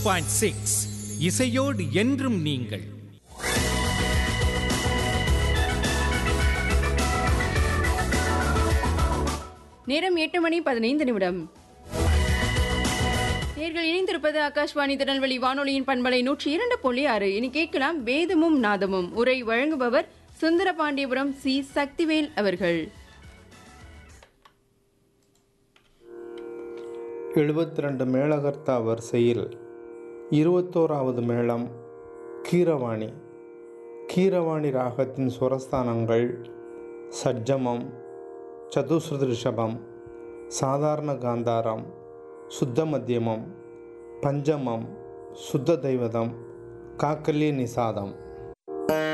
point six இசையோடு என்றும் நீங்கள் நேரம் எட்டு மணி பதினைந்து நிமிடம் நேர்கள் இணைந்திருப்பது ஆகாஷ்வாணி திருநெல்வேலி வானொலியின் பண்பலை நூற்றி இரண்டு புள்ளி ஆறு இனி கேட்கலாம் வேதமும் நாதமும் உரை வழங்குபவர் சுந்தர பாண்டியபுரம் சி சக்திவேல் அவர்கள் எழுபத்தி ரெண்டு மேளகர்த்தா வரிசையில் இருபத்தோராவது மேளம் கீரவாணி கீரவாணி ராகத்தின் சுரஸ்தானங்கள் சட்ஜமம் சதுஸ்ருதிருஷபம் சாதாரண காந்தாரம் சுத்த மத்தியமம் பஞ்சமம் சுத்த தெய்வதம் காக்கல்ய நிசாதம்